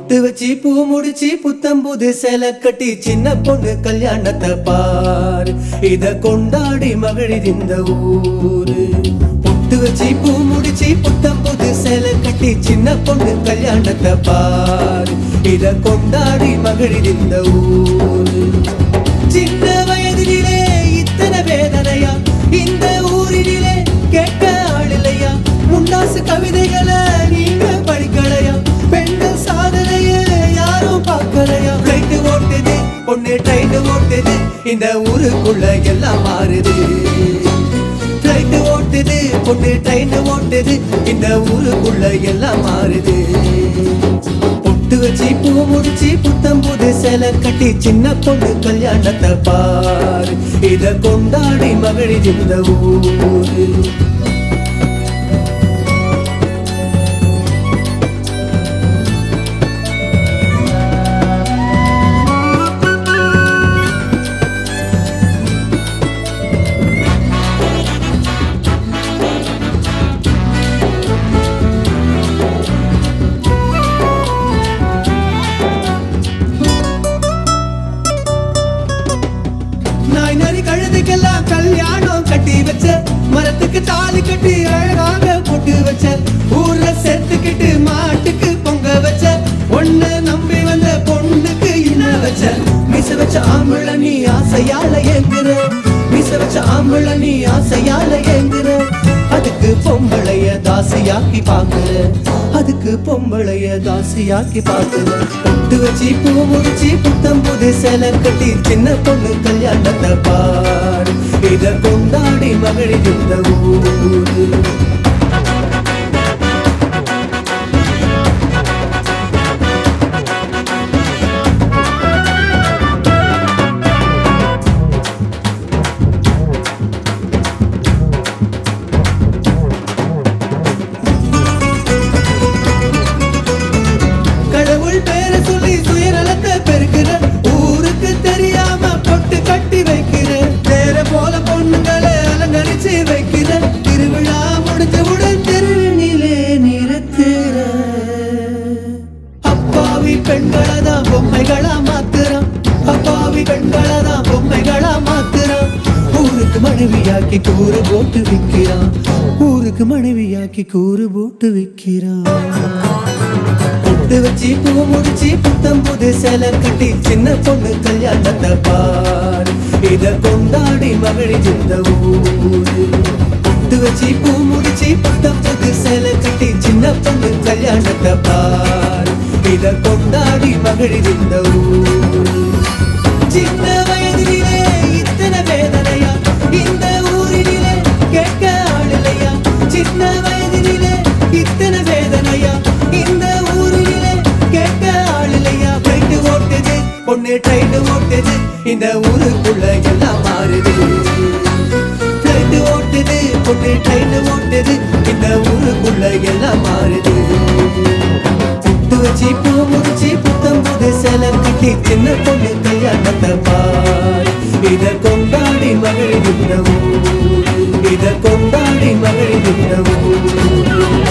பொட்டு வச்சு பூ முடிச்சு புத்தம் புது சேலை கட்டி சின்ன பொண்ணு கல்யாணத்தை பார் இத கொண்டாடி மகளிர் இந்த ஊரு பொட்டு வச்சு பூ முடிச்சு புத்தம் புது சேலை கட்டி சின்ன பொண்ணு கல்யாணத்தை பார் இத கொண்டாடி மகளிர் இந்த ஊரு சின்ன வயதிலே இத்தனை வேதனையா இந்த ஊரிலே கேட்க ஆளில்லையா முண்டாசு கவிதைகளை நீங்க படிக்கலையா பெண்கள் சாதனைய யாரும் பார்க்கலையா ட்ரைட்டு ஓட்டுது பொண்ணு ட்ரைட்டு ஓட்டுது இந்த ஊருக்குள்ள எல்லாம் மாறுது ட்ரைட்டு ஓட்டுது பொண்ணு ட்ரெயின் ஓட்டுது இந்த ஊருக்குள்ள எல்லாம் மாறுது பொட்டு வச்சு பூ முடிச்சு புத்தம் புது சேலை கட்டி சின்ன பொண்ணு கல்யாணத்தை பார் இத கொண்டாடி மகளிர் இந்த ஊரு நாய் நரி கழுதுக்கெல்லாம் கல்யாணம் கட்டி வச்ச மரத்துக்கு தாலி கட்டி அழகாக போட்டு வச்ச ஊர்ல செத்துக்கிட்டு மாட்டுக்கு பொங்க வச்ச ஒண்ணு நம்பி வந்த பொண்ணுக்கு இன்ன வச்ச மிச வச்ச ஆம்பள நீ ஆசையால ஏங்குற மிச வச்ச ஆம்பள நீ ஆசையால ஏங்குற அதுக்கு பொம்பளைய தாசியாக்கி பாக்குற அதுக்கு பொம்பளைய தாசியாக்கி பாக்குற பொட்டு வச்சு பூ முடிச்சு புத்தம் புது சேலை கட்டி சின்ன பொண்ணு கல்யாணத்தை பார் இத கொண்டாடி மகளிர் இந்த ஊரு கடவுள் பேரை சொல்லி சுயநலத்தை பெருக்கிற ஊருக்கு தெரியாம பொட்டு கட்டி வைக்கிற வேற போல பொண்ணுங்களை அலங்கரிச்சு வைக்கிற திருவிழா முடிஞ்சவுடன் தெருவினிலே நிறுத்துற அப்பாவி பெண்களை தான் பொம்மைகளா மாத்துறான் அப்பாவி பெண்களை தான் பொம்மைகளா மாத்துறான் ஊருக்கு மனைவியாக்கி கூறு போட்டு விக்கிறான் ஊருக்கு மனைவியாக்கி கூறு போட்டு விக்கிறான் பொட்டு வச்சு பூ முடிச்சு புத்தம் புது சேலை கட்டி சின்ன பொண்ணு கல்யாணத்தை பார் இத கொண்டாடி மகளிர் இந்த ஊரு பொட்டு வச்சு பூ முடிச்சு புத்தம் புது சேலை கட்டி சின்ன பொண்ணு கல்யாணத்தை பார் இத கொண்டாடி மகளிர் இந்த ஊரு சின்ன வயதிலே இத்தனை வேதனையா இந்த ஊரிலே கேட்க ஆளில்லையா சின்ன வயதிலே இத்தனை வேதனையா இந்த ஊரிலே கேட்க ஆளில்லையா ட்ரெயின் ஓட்டுது பொண்ணு ட்ரெயின் ஓட்டுது இந்த ஊருக்குள்ள எல்லாம் மாறுது ட்ரெயின் ஓட்டுது பொண்ணு ட்ரெயின் ஓட்டுது இந்த ஊருக்குள்ள எல்லாம் மாறுது புட்டு வச்சு பூ முடிச்சு புத்தம் புது சேலை கட்டி சின்ன பொண்ணு கல்யாணத்தை பார் இத கொண்டாடி மகளிர் இந்த ஊர் இத கொண்டாடி மகளிர் இந்த ஊர்